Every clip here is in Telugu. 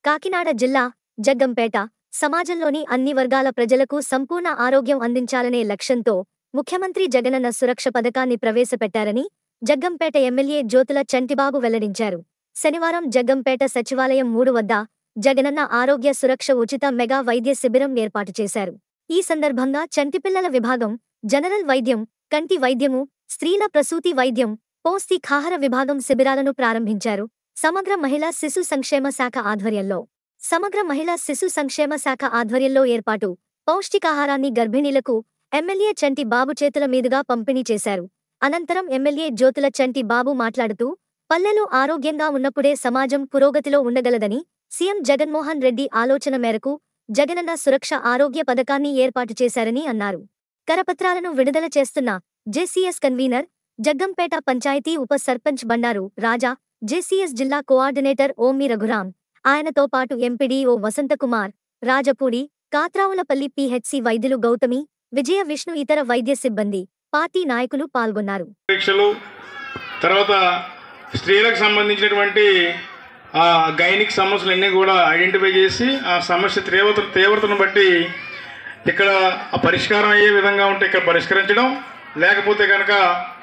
కాకినాడ జిల్లా జగ్గంపేట సమాజంలోని అన్ని వర్గాల ప్రజలకు సంపూర్ణ ఆరోగ్యం అందించాలనే లక్ష్యంతో ముఖ్యమంత్రి జగనన్న సురక్ష పథకాన్ని ప్రవేశపెట్టారని జగ్గంపేట ఎమ్మెల్యే జ్యోతుల చంటిబాబు వెల్లడించారు శనివారం జగ్గంపేట సచివాలయం మూడు వద్ద జగనన్న ఆరోగ్య సురక్ష ఉచిత మెగా వైద్య శిబిరం ఏర్పాటు చేశారు ఈ సందర్భంగా చంటిపిల్లల విభాగం జనరల్ వైద్యం కంటి వైద్యము స్త్రీల ప్రసూతి వైద్యం పౌష్టికాహార విభాగం శిబిరాలను ప్రారంభించారు సమగ్ర మహిళా శిశు సంక్షేమ శాఖ ఆధ్వర్యంలో సమగ్ర మహిళా శిశు సంక్షేమ శాఖ ఆధ్వర్యంలో ఏర్పాటు పౌష్టికాహారాన్ని గర్భిణీలకు ఎమ్మెల్యే చంటి బాబు చేతుల మీదుగా పంపిణీ చేశారు అనంతరం ఎమ్మెల్యే జ్యోతుల చంటి బాబు మాట్లాడుతూ పల్లెలు ఆరోగ్యంగా ఉన్నప్పుడే సమాజం పురోగతిలో ఉండగలదని సీఎం జగన్మోహన్ రెడ్డి ఆలోచన మేరకు జగనన్న సురక్ష ఆరోగ్య పథకాన్ని ఏర్పాటు చేశారని అన్నారు కరపత్రాలను విడుదల చేస్తున్న జేసీఎస్ కన్వీనర్ జగ్గంపేట పంచాయతీ ఉప సర్పంచ్ బండారు రాజా జేసీఎస్ జిల్లా కోఆర్డినేటర్ ఓమి రఘురాం ఆయనతో పాటు ఎంపీడీఓ వసంతకుమార్ రాజపూడి కాత్రావులపల్లి పీహెచ్సి వైద్యులు గౌతమి విజయ విష్ణు ఇతర వైద్య సిబ్బంది పార్టీ నాయకులు పాల్గొన్నారు పరీక్షలు తర్వాత స్త్రీలకు సంబంధించినటువంటి ఆ గైనిక్ సమస్యలన్నీ కూడా ఐడెంటిఫై చేసి ఆ సమస్య తీవ్రత తీవ్రతను బట్టి ఇక్కడ ఆ పరిష్కారం అయ్యే విధంగా ఉంటే ఇక్కడ పరిష్కరించడం లేకపోతే కనుక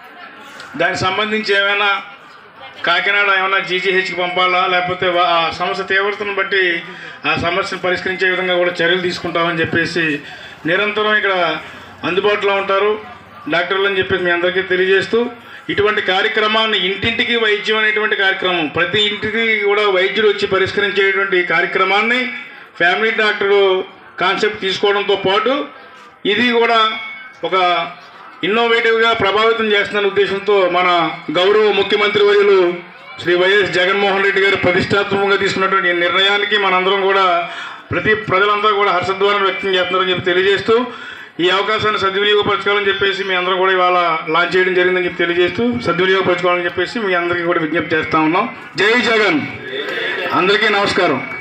దానికి సంబంధించి ఏమైనా కాకినాడ ఏమైనా జీజీహెచ్కి పంపాలా లేకపోతే వా- ఆ సమస్య తీవ్రతను బట్టి ఆ సమస్యను పరిష్కరించే విధంగా కూడా చర్యలు తీసుకుంటామని చెప్పేసి నిరంతరం ఇక్కడ అందుబాటులో ఉంటారు డాక్టర్లు అని చెప్పేసి మీ అందరికీ తెలియజేస్తూ ఇటువంటి కార్యక్రమాన్ని ఇంటింటికి వైద్యం అనేటువంటి కార్యక్రమం ప్రతి ఇంటికి కూడా వైద్యుడు వచ్చి పరిష్కరించేటువంటి కార్యక్రమాన్ని ఫ్యామిలీ డాక్టరు కాన్సెప్ట్ తీసుకోవడంతో పాటు ఇది కూడా ఒక ఇన్నోవేటివ్గా ప్రభావితం చేస్తున్న ఉద్దేశంతో మన గౌరవ ముఖ్యమంత్రి వర్యులు శ్రీ వైఎస్ జగన్మోహన్ రెడ్డి గారు ప్రతిష్టాత్మకంగా తీసుకున్నటువంటి ఈ నిర్ణయానికి మనందరం కూడా ప్రతి ప్రజలంతా కూడా హర్షధ్వానం వ్యక్తం చేస్తున్నారని చెప్పి తెలియజేస్తూ ఈ అవకాశాన్ని సద్వినియోగపరచుకోవాలని చెప్పేసి మీ అందరం కూడా ఇవాళ లాంచ్ చేయడం జరిగిందని చెప్పి తెలియజేస్తూ సద్వినియోగపరచుకోవాలని చెప్పేసి మీ అందరికీ కూడా విజ్ఞప్తి చేస్తా ఉన్నాం జై జగన్ అందరికీ నమస్కారం